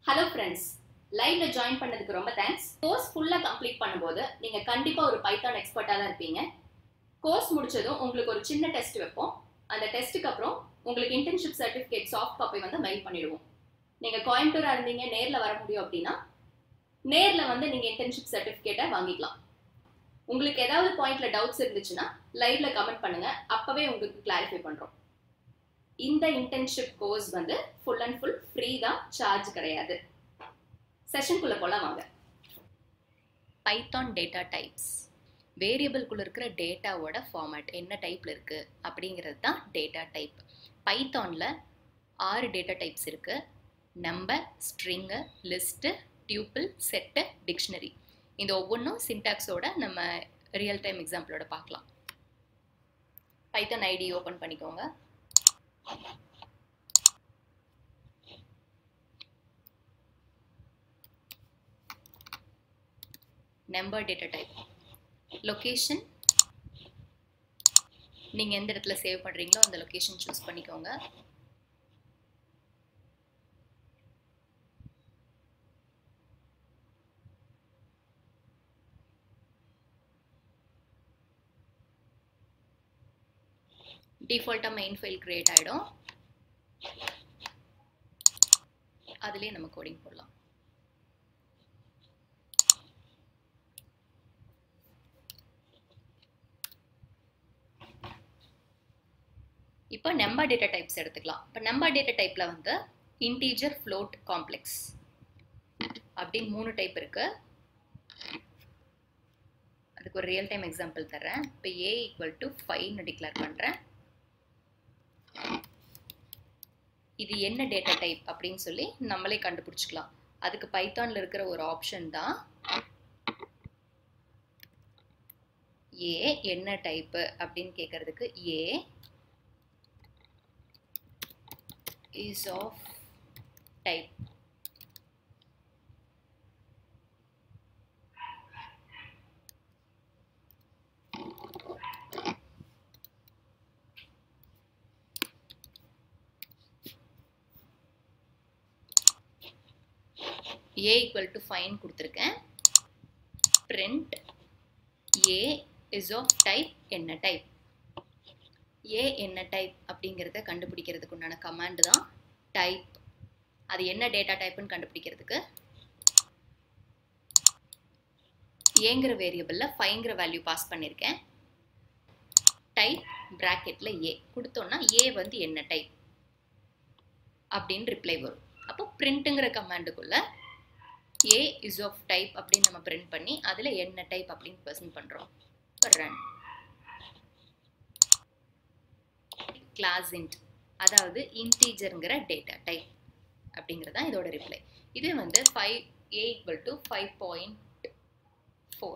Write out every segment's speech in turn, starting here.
hello friends லைவ்ல join பண்ணதுக்கு ரொம்ப தேங்க்ஸ் கோர்ஸ் ஃபுல்லா கம்ப்ளீட் பண்ணும்போது நீங்க கண்டிப்பா ஒரு பைத்தான் எக்ஸ்பர்ட்டா தான் இருப்பீங்க கோர்ஸ் முடிச்சதும் உங்களுக்கு ஒரு சின்ன டெஸ்ட் வைப்போம் அந்த டெஸ்ட்டுக்கு அப்புறம் உங்களுக்கு இன்டர்ன்ஷிப் சர்டிஃபிகேட் சாஃப்ட் காப்பி வந்து மெயில் பண்ணிடுவோம் நீங்க கோயம்புத்தூரா இருந்தீங்க நேர்ல வர முடியும் அப்படின்னா நேர்ல வந்து நீங்க இன்டர்ன்ஷிப் சர்டிஃபிகேட்டை வாங்கிக்கலாம் உங்களுக்கு ஏதாவது பாயிண்ட்ல டவுட்ஸ் இருந்துச்சுன்னா லைவ்ல கமெண்ட் பண்ணுங்க அப்பவே உங்களுக்கு கிளாரிஃபை பண்றோம் இந்த இன்டர்ன்ஷிப் கோர்ஸ் வந்து ஃபுல் அண்ட் ஃபுல் ஃப்ரீ தான் சார்ஜ் கிடையாது செஷனுக்குள்ள போலாம் வாங்க பைத்தான் டேட்டா டைப்ஸ் வேரியபிள்குள்ள இருக்கிற டேட்டாவோட ஃபார்மேட் என்ன டைப்ல இருக்கு அப்படிங்கிறது தான் டேட்டா டைப் பைத்தானில் ஆறு டேட்டா டைப்ஸ் இருக்கு number string list tuple set dictionary இந்த ஒவ்வொன்றும் சின்டாக்ஸோட நம்ம ரியல் டைம் எக்ஸாம்பிளோட பார்க்கலாம் பைத்தான் ஐடி ஓப்பன் பண்ணிக்கோங்க நம்பர் டேட்டா டைப் லொக்கேஷன் நீங்கள் எந்த இடத்துல சேவ் பண்ணுறீங்களோ அந்த லொக்கேஷன் சூஸ் பண்ணிக்கோங்க டிஃபால்ட்டாக மெயின் ஃபைல் க்ரியேட் ஆகிடும் அதுலேயே நம்ம கோடிங் போடலாம் இப்போ நம்பர் டேட்டா டைப்ஸ் எடுத்துக்கலாம் இப்போ நம்பர் டேட்டா டைப்பில் வந்து இன்டீஜர் ஃப்ளோட் காம்ப்ளெக்ஸ் அப்படின்னு மூணு டைப் இருக்கு அதுக்கு ஒரு ரியல் டைம் எக்ஸாம்பிள் தர்றேன் இப்போ ஏ ஈக்குவல் டு ஃபைவ்னு டிக்ளேர் பண்ணுறேன் இது என்ன டேட்டா டைப் அப்படின்னு சொல்லி நம்மளே கண்டுபிடிச்சிக்கலாம் அதுக்கு பைத்தானில் இருக்கிற ஒரு ஆப்ஷன் தான் ஏ என்ன டைப்பு அப்படின்னு கேட்கறதுக்கு ஏ is of type a equal to fine கொடுத்துருக்கேன் print a is of type என்ன type ஏ என்ன டைப் அப்படிங்கிறத கண்டுபிடிக்கிறதுக்கு உண்டான கமாண்ட் தான் டைப் அது என்ன டேட்டா டைப்னு கண்டுபிடிக்கிறதுக்கு ஏங்கிற வேரியபிளில் ஃபைங்கிற வேல்யூ பாஸ் பண்ணியிருக்கேன் டைப் ப்ராக்கெட்டில் ஏ கொடுத்தோன்னா ஏ வந்து என்ன டைப் அப்படின்னு ரிப்ளை வரும் அப்போ பிரிண்ட்டுங்கிற கமாண்டுக்குள்ள ஏ இஸ் ஆஃப் டைப் அப்படின்னு நம்ம பிரிண்ட் பண்ணி அதில் என்ன டைப் அப்படின்னு ப்ரெசென்ட் பண்ணுறோம் ரன் கிளாஸ் இன்ட் அதாவது இன்டீஜருங்கிற டேட்டா டைப் அப்படிங்கிறது தான் இதோட ரிப்ளை இது வந்து five a equal to five point four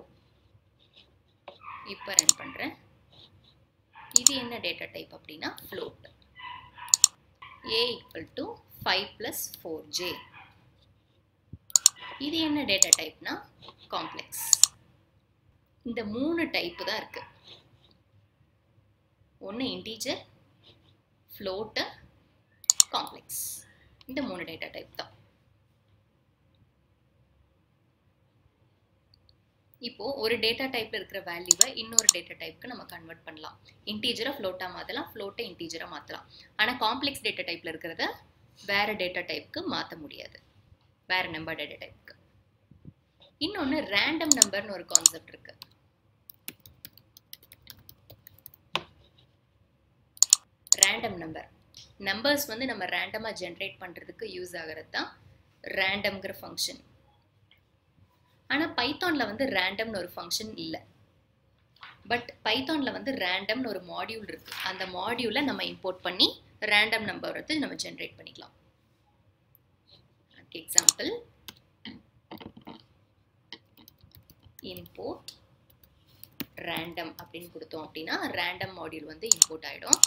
இப்போ ரன் பண்ணுறேன் இது என்ன டேட்டா டைப் அப்படின்னா float a equal to five plus four j இது என்ன டேட்டா டைப்னா காம்ப்ளெக்ஸ் இந்த மூணு டைப்பு தான் இருக்கு ஒன்று இன்டீஜர் ஃப்ளோட்டு காம்ப்ளெக்ஸ் இந்த மூணு டேட்டா டைப் தான் இப்போ ஒரு டேட்டா டைப்ல இருக்கிற வேல்யூவை இன்னொரு டேட்டா டைப்க்கு நம்ம கன்வெர்ட் பண்ணலாம் இன்டீஜரை ஃப்ளோட்டா மாற்றலாம் ஃப்ளோட்டை இன்டீஜரா மாற்றலாம் ஆனால் காம்ப்ளெக்ஸ் டேட்டா டைப்ல இருக்கிறத வேற டேட்டா டைப்க்கு மாற்ற முடியாது வேற நம்பர் டேட்டா டைப்க்கு இன்னொன்று ரேண்டம் நம்பர்னு ஒரு கான்செப்ட் இருக்கு ரேண்டம் நம்பர் நம்பர்ஸ் வந்து நம்ம ரேண்டமாக ஜென்ரேட் பண்ணுறதுக்கு யூஸ் ஆகிறது தான் ரேண்டம்ங்கிற ஃபங்க்ஷன் ஆனால் பைத்தானில் வந்து ரேண்டம்னு ஒரு ஃபங்க்ஷன் இல்லை பட் பைத்தானில் வந்து ரேண்டம்னு ஒரு மாடியூல் இருக்குது அந்த மாடியூலை நம்ம இம்போர்ட் பண்ணி ரேண்டம் நம்பர் வந்து நம்ம ஜென்ரேட் பண்ணிக்கலாம் எக்ஸாம்பிள் இம்போர்ட் ரேண்டம் அப்படின்னு கொடுத்தோம் அப்படின்னா ரேண்டம் மாடியூல் வந்து இம்போர்ட் ஆகிடும்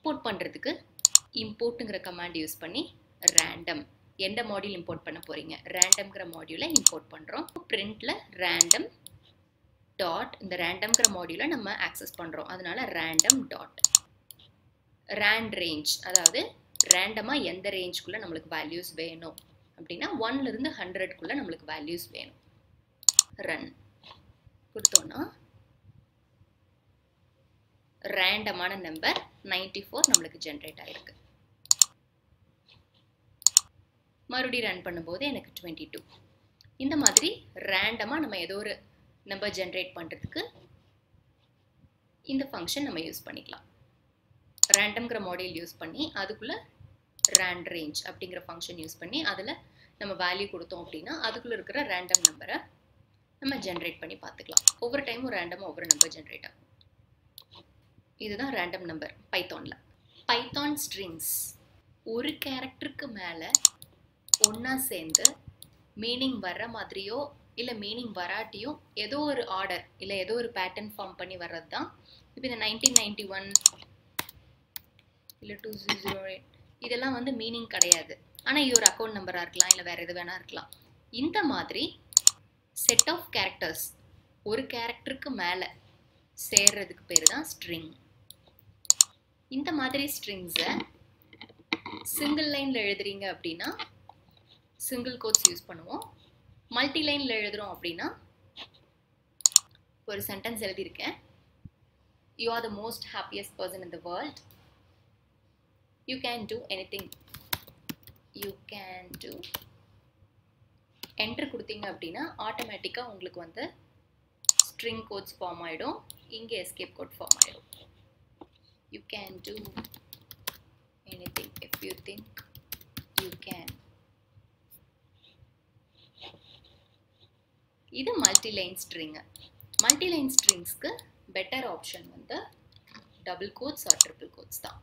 இம்போர்ட் பண்ணுறதுக்கு இம்போர்ட்டுங்கிற கமாண்ட் யூஸ் பண்ணி ரேண்டம் எந்த மாடியூல் இம்போர்ட் பண்ண போகிறீங்க ரேண்டம்ங்கிற மாடியூலை இம்போர்ட் பண்ணுறோம் பிரிண்டில் ரேண்டம் டாட் இந்த ரேண்டம்ங்கிற மாடியூலை நம்ம ஆக்சஸ் பண்ணுறோம் அதனால ரேண்டம் டாட் ரேண்ட் ரேஞ்ச் அதாவது ரேண்டமாக எந்த ரேஞ்சுக்குள்ளே நம்மளுக்கு வேல்யூஸ் வேணும் அப்படின்னா ஒன்லேருந்து ஹண்ட்ரட்குள்ளே நம்மளுக்கு வேல்யூஸ் வேணும் ரன் கொடுத்தோன்னா ரேண்டமான நம்பர் நைன்டி ஃபோர் நம்மளுக்கு ஜென்ரேட் ஆகிருக்கு மறுபடியும் ரன் பண்ணும்போது எனக்கு டுவெண்ட்டி டூ இந்த மாதிரி ரேண்டமாக நம்ம ஏதோ ஒரு நம்பர் ஜென்ரேட் பண்ணுறதுக்கு இந்த ஃபங்க்ஷன் நம்ம யூஸ் பண்ணிக்கலாம் ரேண்டம்ங்கிற மாடியூல் யூஸ் பண்ணி அதுக்குள்ளே ரேண்ட் ரேஞ்ச் அப்படிங்கிற ஃபங்க்ஷன் யூஸ் பண்ணி அதில் நம்ம வேல்யூ கொடுத்தோம் அப்படின்னா அதுக்குள்ளே இருக்கிற ரேண்டம் நம்பரை நம்ம ஜென்ரேட் பண்ணி பார்த்துக்கலாம் ஒவ்வொரு டைமும் ரேண்டமாக ஒவ்வொரு நம்பர் ஜென்ரேட் ஆகும் இதுதான் ரேண்டம் நம்பர் பைத்தானில் பைத்தான் ஸ்ட்ரிங்ஸ் ஒரு கேரக்டருக்கு மேலே ஒன்றா சேர்ந்து மீனிங் வர்ற மாதிரியோ இல்லை மீனிங் வராட்டியோ ஏதோ ஒரு ஆர்டர் இல்லை ஏதோ ஒரு பேட்டர்ன் ஃபார்ம் பண்ணி வர்றது தான் இப்போ இந்த நைன்டீன் நைன்டி ஒன் இல்லை டூ ஜீரோ எயிட் இதெல்லாம் வந்து மீனிங் கிடையாது ஆனால் இது ஒரு அக்கௌண்ட் நம்பராக இருக்கலாம் இல்லை வேறு எது வேணால் இருக்கலாம் இந்த மாதிரி செட் ஆஃப் கேரக்டர்ஸ் ஒரு கேரக்டருக்கு மேலே சேர்றதுக்கு பேர் தான் ஸ்ட்ரிங் இந்த மாதிரி ஸ்ட்ரிங்ஸை சிங்கிள் லைனில் எழுதுறீங்க அப்படின்னா சிங்கிள் கோட்ஸ் யூஸ் பண்ணுவோம் மல்டி லைனில் எழுதுகிறோம் அப்படின்னா ஒரு சென்டென்ஸ் எழுதியிருக்கேன் you are the most happiest person in the world you can do anything you can do enter கொடுத்தீங்க அப்படின்னா ஆட்டோமேட்டிக்காக உங்களுக்கு வந்து ஸ்ட்ரிங் கோட்ஸ் ஃபார்ம் ஆகிடும் இங்கே எஸ்கேப் கோட் ஃபார்ம் ஆகிடும் you can do anything if you think you can இது multi line string multi line ஸ்ட்ரிங்ஸ்க்கு பெட்டர் ஆப்ஷன் வந்து double quotes or triple quotes தான்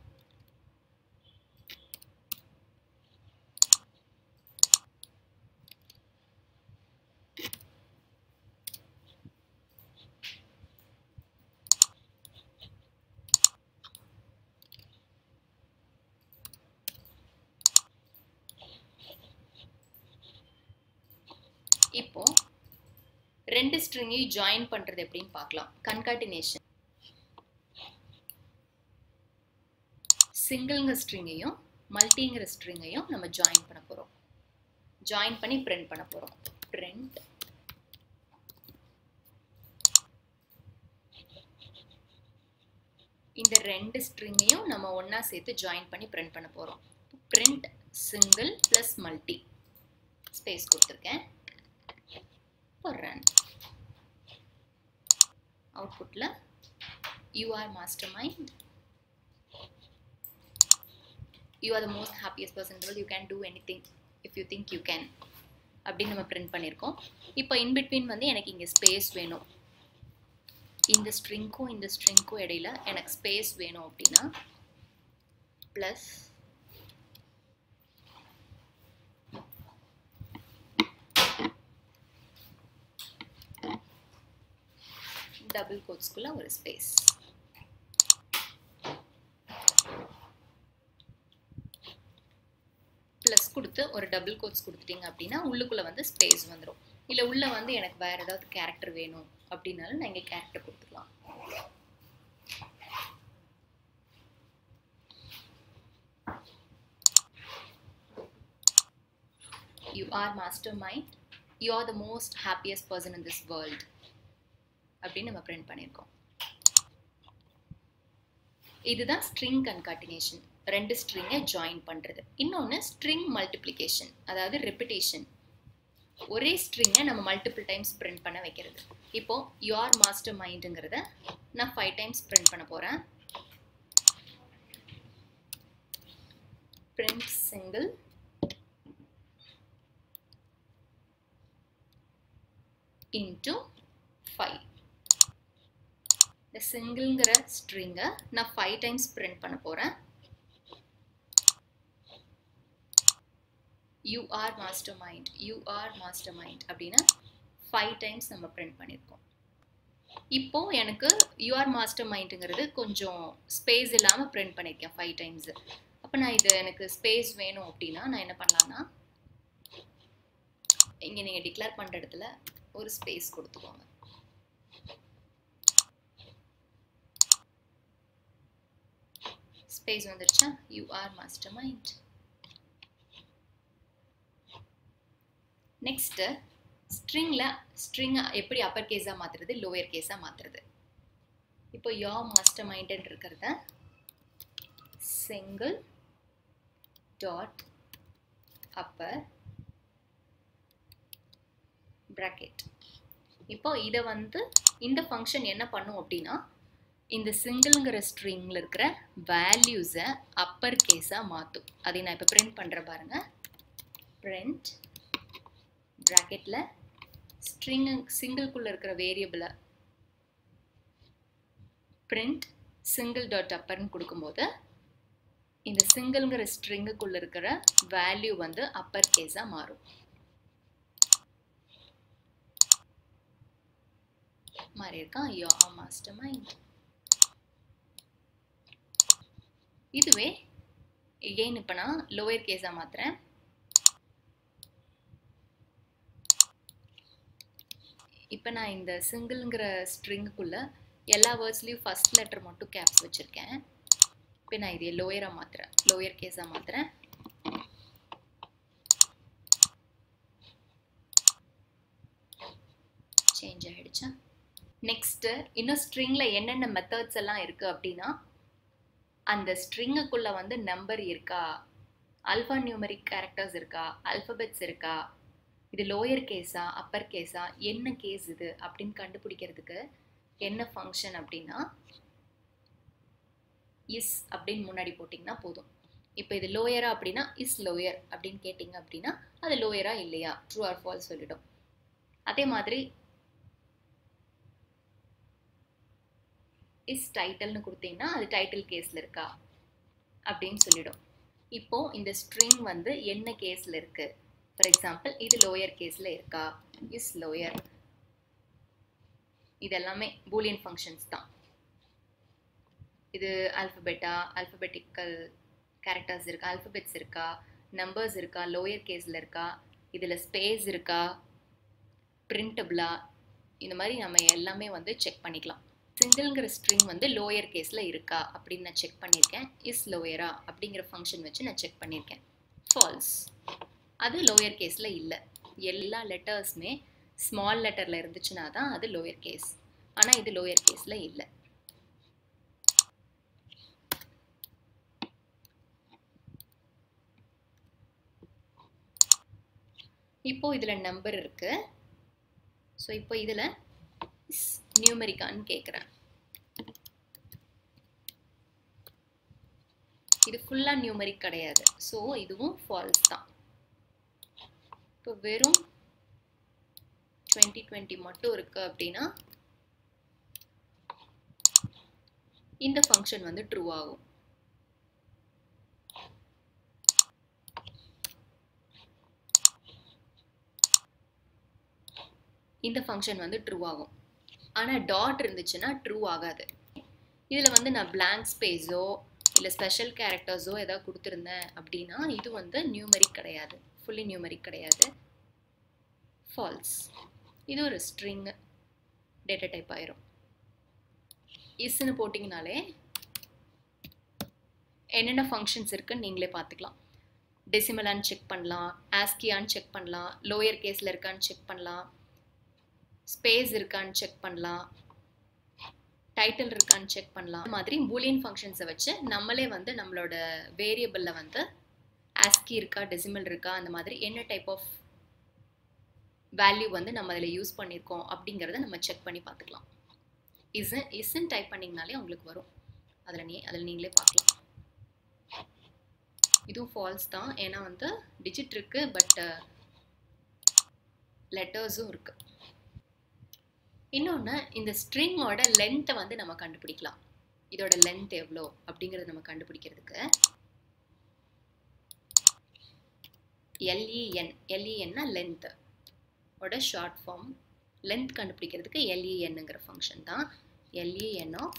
இப்போ ரெண்டு ஸ்ட்ரிங்கையும் ஜாயின் பண்ணுறது எப்படின்னு பார்க்கலாம் கன்காட்டினேஷன் சிங்கிள்ங்கிற ஸ்ட்ரிங்கையும் மல்டிங்கிற ஸ்ட்ரிங்கையும் நம்ம ஜாயின் பண்ண போகிறோம் ஜாயின் பண்ணி பிரிண்ட் பண்ண போகிறோம் பிரிண்ட் இந்த ரெண்டு ஸ்ட்ரிங்கையும் நம்ம ஒன்றா சேர்த்து ஜாயின் பண்ணி பிரிண்ட் பண்ண போகிறோம் print single plus multi space கொடுத்துருக்கேன் ரன் அவுட்புட்டில் you are mastermind you are the most happiest person world you can do anything if you think you can அப்படின்னு நம்ம பிரிண்ட் பண்ணியிருக்கோம் இப்போ இன்பிட்வீன் வந்து எனக்கு இங்கே ஸ்பேஸ் வேணும் இந்த ஸ்ட்ரிங்க்கும் இந்த ஸ்ட்ரிங்க்கும் இடையில எனக்கு ஸ்பேஸ் வேணும் அப்படின்னா ப்ளஸ் டபுள் கோட்ஸ்குள்ள ஒரு ஸ்பேஸ் ப்ளஸ் கொடுத்து ஒரு டபுள் கோட்ஸ் கொடுத்துட்டீங்க அப்படின்னா உள்ளுக்குள்ளே வந்து ஸ்பேஸ் வந்துடும் இல்லை உள்ளே வந்து எனக்கு வேறு ஏதாவது கேரக்டர் வேணும் அப்படின்னாலும் நான் இங்கே கேரக்டர் கொடுத்துக்கலாம் you are mastermind you are the most happiest person in this world அப்படின்னு நம்ம பிரிண்ட் பண்ணியிருக்கோம் இதுதான் ஸ்ட்ரிங் கன்காட்டினேஷன் ரெண்டு ஸ்ட்ரிங்கை ஜாயின் பண்ணுறது இன்னொன்று ஸ்ட்ரிங் மல்டிப்ளிகேஷன் அதாவது ரெப்பிட்டேஷன் ஒரே ஸ்ட்ரிங்கை நம்ம மல்டிபிள் டைம்ஸ் பிரிண்ட் பண்ண வைக்கிறது இப்போ யுவர் மாஸ்டர் மைண்டுங்கிறத நான் ஃபைவ் டைம்ஸ் பிரிண்ட் பண்ண போகிறேன் பிரிண்ட் சிங்கிள் இன்ட்டு ஃபைவ் இந்த சிங்கிள்ங்கிற ஸ்ட்ரிங்கை நான் ஃபைவ் டைம்ஸ் பிரிண்ட் பண்ண போகிறேன் you are mastermind you are mastermind அப்படின்னு ஃபைவ் டைம்ஸ் நம்ம பிரிண்ட் பண்ணியிருக்கோம் இப்போ எனக்கு யூஆர் மாஸ்டர் மைண்டுங்கிறது கொஞ்சம் ஸ்பேஸ் இல்லாமல் பிரிண்ட் பண்ணியிருக்கேன் ஃபைவ் டைம்ஸ் அப்போ நான் இது எனக்கு ஸ்பேஸ் வேணும் அப்படின்னா நான் என்ன பண்ணலான்னா இங்கே நீங்கள் டிக்ளேர் பண்ணுற இடத்துல ஒரு ஸ்பேஸ் கொடுத்துக்கோங்க ஸ்பேஸ் வந்துருச்சா you are mastermind next ஸ்ட்ரிங்கில் ஸ்ட்ரிங்கை எப்படி அப்பர் கேஸாக மாற்றுறது லோயர் கேஸாக மாற்றுறது இப்போ யோ மாஸ்டர் மைண்டுன்னு இருக்கிறத சிங்கிள் டாட் அப்பர் ப்ராக்கெட் இப்போ இதை வந்து இந்த ஃபங்க்ஷன் என்ன பண்ணும் அப்படின்னா இந்த சிங்கிள்ங்கிற ஸ்ட்ரிங்கில் இருக்கிற வேல்யூஸை அப்பர் கேஸாக மாற்றும் அதை நான் இப்போ பிரிண்ட் பண்ணுற பாருங்க பிரிண்ட் ப்ராக்கெட்டில் ஸ்ட்ரிங் சிங்கிள்குள்ளே இருக்கிற வேரியபிளை பிரிண்ட் சிங்கிள் டாட் அப்பர்னு கொடுக்கும்போது இந்த சிங்கிள்ங்கிற ஸ்ட்ரிங்குக்குள்ளே இருக்கிற வேல்யூ வந்து அப்பர் கேஸாக மாறும் மாறி இருக்கான் யோ மாஸ்டர் மைண்ட் இதுவே எகெயின் இப்போ நான் லோயர் கேஸாக மாற்றுறேன் இப்போ நான் இந்த சிங்கிள்ங்கிற ஸ்ட்ரிங்குக்குள்ளே எல்லா வேர்ட்ஸ்லேயும் ஃபஸ்ட் லெட்டர் மட்டும் கேப்ஸ் வச்சுருக்கேன் இப்போ நான் இதை லோயராக மாற்றுறேன் லோயர் கேஸாக மாற்றுறேன் சேஞ்ச் ஆகிடுச்சா நெக்ஸ்ட்டு இன்னும் ஸ்ட்ரிங்கில் என்னென்ன மெத்தட்ஸ் எல்லாம் இருக்குது அப்படின்னா அந்த ஸ்ட்ரிங்குக்குள்ளே வந்து நம்பர் இருக்கா அல்ஃபா நியூமரிக் கேரக்டர்ஸ் இருக்கா அல்ஃபபெட்ஸ் இருக்கா இது லோயர் கேஸா அப்பர் கேஸா என்ன கேஸ் இது அப்படின்னு கண்டுபிடிக்கிறதுக்கு என்ன ஃபங்க்ஷன் அப்படின்னா இஸ் அப்படின்னு முன்னாடி போட்டிங்கன்னா போதும் இப்போ இது லோயரா அப்படின்னா இஸ் லோயர் அப்படின்னு கேட்டிங்க அப்படின்னா அது லோயரா இல்லையா ட்ரூ ஆர் ஃபால்ஸ் சொல்லிடும் அதே மாதிரி இஸ் டைட்டில்னு கொடுத்தீங்கன்னா அது டைட்டில் கேஸில் இருக்கா அப்படின்னு சொல்லிடும் இப்போ இந்த ஸ்ட்ரிங் வந்து என்ன கேஸில் இருக்கு ஃபார் எக்ஸாம்பிள் இது லோயர் கேஸில் இருக்கா இஸ் லோயர் இது எல்லாமே பூலியன் ஃபங்க்ஷன்ஸ் தான் இது ஆல்ஃபபெட்டா ஆல்ஃபபெட்டிக்கல் கேரக்டர்ஸ் இருக்கா ஆல்ஃபபெட்ஸ் இருக்கா நம்பர்ஸ் இருக்கா லோயர் கேஸில் இருக்கா இதில் ஸ்பேஸ் இருக்கா பிரிண்டபிளா இந்த மாதிரி நம்ம எல்லாமே வந்து செக் பண்ணிக்கலாம் சிங்கிள்ங்கிற ஸ்ட்ரிங் வந்து லோயர் கேஸில் இருக்கா அப்படின்னு நான் செக் பண்ணியிருக்கேன் இஸ் லோயரா அப்படிங்கிற ஃபங்க்ஷன் வச்சு நான் செக் பண்ணியிருக்கேன் ஃபால்ஸ் அது லோயர் கேஸில் இல்லை எல்லா லெட்டர்ஸுமே ஸ்மால் லெட்டரில் இருந்துச்சுன்னா தான் அது லோயர் கேஸ் ஆனால் இது லோயர் கேஸில் இல்லை இப்போ இதில் நம்பர் இருக்கு ஸோ இப்போ இதில் நியூமெரிக்கான்னு கேட்குறேன் இது ஃபுல்லாக நியூமரிக் கிடையாது ஸோ இதுவும் ஃபால்ஸ் தான் இப்போ வெறும் டுவெண்ட்டி டுவெண்ட்டி மட்டும் இருக்கு அப்படின்னா இந்த ஃபங்க்ஷன் வந்து ட்ரூ ஆகும் இந்த ஃபங்க்ஷன் வந்து ட்ரூ ஆகும் ஆனால் டாட் இருந்துச்சுன்னா ட்ரூ ஆகாது இதில் வந்து நான் பிளாங்க் ஸ்பேஸோ இல்லை ஸ்பெஷல் கேரக்டர்ஸோ ஏதாவது கொடுத்துருந்தேன் அப்படின்னா இது வந்து நியூமரிக் கிடையாது ஃபுல்லி நியூமரிக் கிடையாது ஃபால்ஸ் இது ஒரு ஸ்ட்ரிங் டேட்டா டைப் ஆயிரும் இஸ்ன்னு போட்டிங்கனாலே என்னென்ன ஃபங்க்ஷன்ஸ் இருக்குன்னு நீங்களே பார்த்துக்கலாம் டெசிமலான்னு செக் பண்ணலாம் ஆஸ்கியான்னு செக் பண்ணலாம் லோயர் கேஸில் இருக்கான்னு செக் பண்ணலாம் ஸ்பேஸ் இருக்கான்னு செக் பண்ணலாம் டைட்டில் இருக்கான்னு செக் பண்ணலாம் இந்த மாதிரி பூலியன் ஃபங்க்ஷன்ஸை வச்சு நம்மளே வந்து நம்மளோட வேரியபிளில் வந்து ஆஸ்கி இருக்கா டெசிமல் இருக்கா அந்த மாதிரி என்ன டைப் ஆஃப் வேல்யூ வந்து நம்ம அதில் யூஸ் பண்ணியிருக்கோம் அப்படிங்கிறத நம்ம செக் பண்ணி பார்த்துக்கலாம் இசன் இசன் டைப் பண்ணிங்கனாலே உங்களுக்கு வரும் அதில் நீ அதில் நீங்களே பார்க்கலாம் இதுவும் ஃபால்ஸ் தான் ஏன்னா வந்து டிஜிட் இருக்குது பட் லெட்டர்ஸும் இருக்குது இன்னொன்று இந்த ஸ்ட்ரிங்கோட லென்த்தை வந்து நம்ம கண்டுபிடிக்கலாம் இதோட லென்த் எவ்வளோ அப்படிங்கிறத நம்ம கண்டுபிடிக்கிறதுக்கு எல்இஎன் எல்இஎன்னா லென்த்து ஓட ஷார்ட் ஃபார்ம் லென்த் கண்டுபிடிக்கிறதுக்கு எல்இஎன்னுங்கிற ஃபங்க்ஷன் தான் எல்இஎன் ஆஃப்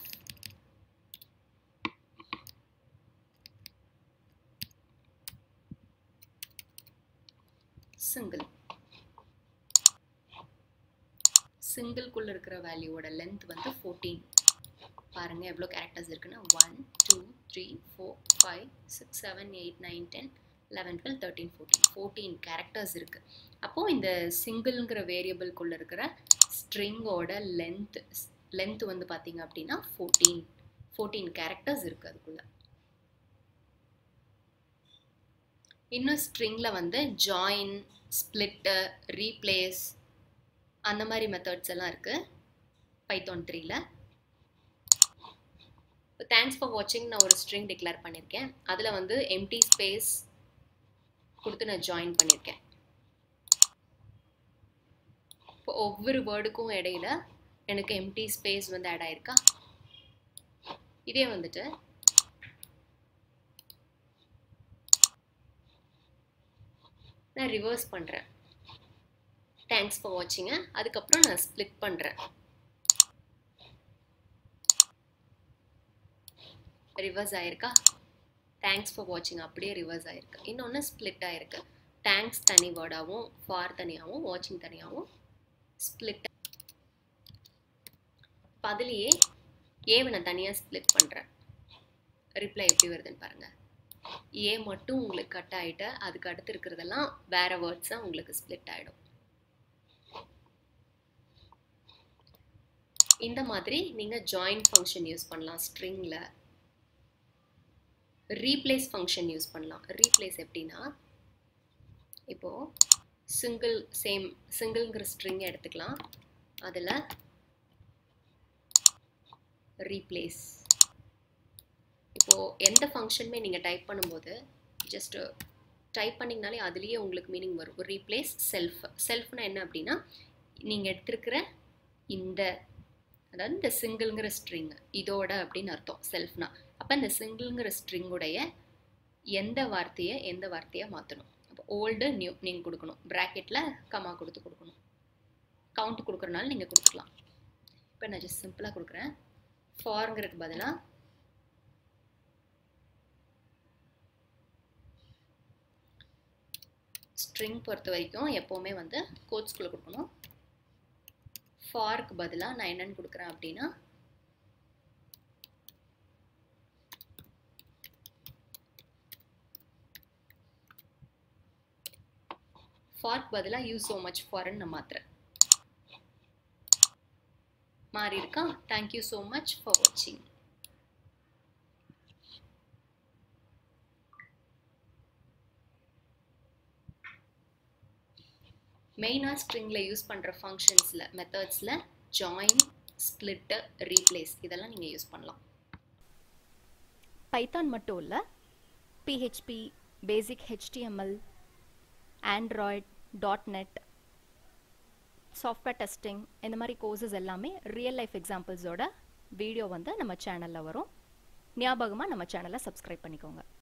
சிங்கிள் சிங்கிள்குள்ளே இருக்கிற வேல்யூவோட லென்த் வந்து ஃபோர்டீன் பாருங்கள் எவ்வளோ கேரக்டர்ஸ் இருக்குன்னா one two three four five six seven eight nine ten eleven twelve thirteen fourteen fourteen characters இருக்குது அப்போது இந்த சிங்கிள்ங்கிற வேரியபிள்குள்ளே இருக்கிற ஸ்ட்ரிங்கோட லென்த் லென்த் வந்து பார்த்தீங்க அப்படின்னா ஃபோர்டீன் ஃபோர்டீன் கேரக்டர்ஸ் இருக்குது அதுக்குள்ளே இன்னும் ஸ்ட்ரிங்கில் வந்து ஜாயின் ஸ்ப்ளிட்டு ரீப்ளேஸ் அந்த மாதிரி மெத்தட்ஸ் எல்லாம் இருக்குது பைத்தோன் த்ரீல தேங்க்ஸ் ஃபார் வாட்சிங் நான் ஒரு ஸ்ட்ரிங் டிக்ளேர் பண்ணியிருக்கேன் அதில் வந்து எம்டி ஸ்பேஸ் கொடுத்து நான் ஜாயின் பண்ணியிருக்கேன் இப்போ ஒவ்வொரு வேர்டுக்கும் இடையில எனக்கு எம்டி ஸ்பேஸ் வந்து ஆட் ஆயிருக்கா இதே வந்துட்டு நான் ரிவர்ஸ் பண்ணுறேன் தேங்க்ஸ் ஃபார் வாட்சிங்க அதுக்கப்புறம் நான் ஸ்ப்ளிட் பண்ணுறேன் ரிவர்ஸ் ஆயிருக்கா தேங்க்ஸ் ஃபார் வாட்சிங் அப்படியே ரிவர்ஸ் ஆயிருக்கு இன்னொன்று ஸ்ப்ளிட் ஆயிருக்கு தேங்க்ஸ் தனி வேர்டாகவும் ஃபார் தனியாகவும் வாட்சிங் தனியாகவும் ஸ்ப்ளிட் இப்போ அதுலேயே ஏவை நான் தனியாக ஸ்ப்ளிட் பண்ணுறேன் ரிப்ளை எப்படி வருதுன்னு பாருங்கள் ஏ மட்டும் உங்களுக்கு கட் ஆகிட்டு அதுக்கு அடுத்து இருக்கிறதெல்லாம் வேறு வேர்ட்ஸாக உங்களுக்கு ஸ்ப்ளிட் ஆகிடும் இந்த மாதிரி நீங்கள் ஜாயின் ஃபங்க்ஷன் யூஸ் பண்ணலாம் ஸ்ட்ரிங்கில் ரீப்ளேஸ் ஃபங்க்ஷன் யூஸ் பண்ணலாம் ரீப்ளேஸ் எப்படின்னா இப்போது சிங்கிள் சேம் சிங்கிள்ங்கிற ஸ்ட்ரிங் எடுத்துக்கலாம் அதில் ரீப்ளேஸ் இப்போது எந்த ஃபங்க்ஷனுமே நீங்கள் டைப் பண்ணும்போது ஜஸ்ட்டு டைப் பண்ணிங்கனாலே அதுலேயே உங்களுக்கு மீனிங் வரும் ரீப்ளேஸ் செல்ஃப் செல்ஃப்னா என்ன அப்படின்னா நீங்கள் எடுத்திருக்கிற இந்த அதாவது இந்த சிங்கிள்ங்கிற ஸ்ட்ரிங் இதோட அப்படின்னு அர்த்தம் செல்ஃப்னா அப்போ இந்த சிங்கிள்ங்கிற ஸ்ட்ரிங்குடைய எந்த வார்த்தையை எந்த வார்த்தையை மாற்றணும் அப்போ ஓல்டு நியூ நீங்கள் கொடுக்கணும் ப்ராக்கெட்டில் கமா கொடுத்து கொடுக்கணும் கவுண்ட் கொடுக்குறனால நீங்கள் கொடுத்துக்கலாம் இப்போ நான் ஜஸ்ட் சிம்பிளாக கொடுக்குறேன் ஃபாருங்கிறதுக்கு பதிலாக ஸ்ட்ரிங் பொறுத்த வரைக்கும் எப்போவுமே வந்து கோட்ஸ்குள்ளே கொடுக்கணும் ஃபாருக்கு பதிலாக நான் என்னென்னு கொடுக்குறேன் அப்படின்னா ஃபார்க் பதிலாக யூஸ் ஸோ மச் ஃபார்ன்னு நான் மாத்துறேன் மாறி இருக்கா தேங்க்யூ ஸோ மச் ஃபார் வாட்சிங் மெயினாக ஸ்ட்ரிங்கில் யூஸ் பண்ணுற ஃபங்க்ஷன்ஸில் மெத்தட்ஸில் ஜாயின் ஸ்ப்ளிட்டு ரீப்ளேஸ் இதெல்லாம் நீங்கள் யூஸ் பண்ணலாம் பைத்தான் மட்டும் இல்லை PHP basic HTML Android dot net software testing இந்த மாதிரி கோர்சஸ் எல்லாமே ரியல் லைஃப் எக்ஸாம்பிள்ஸோட வீடியோ வந்து நம்ம சேனலில் வரும் ஞாபகமாக நம்ம சேனலை சப்ஸ்கிரைப் பண்ணிக்கோங்க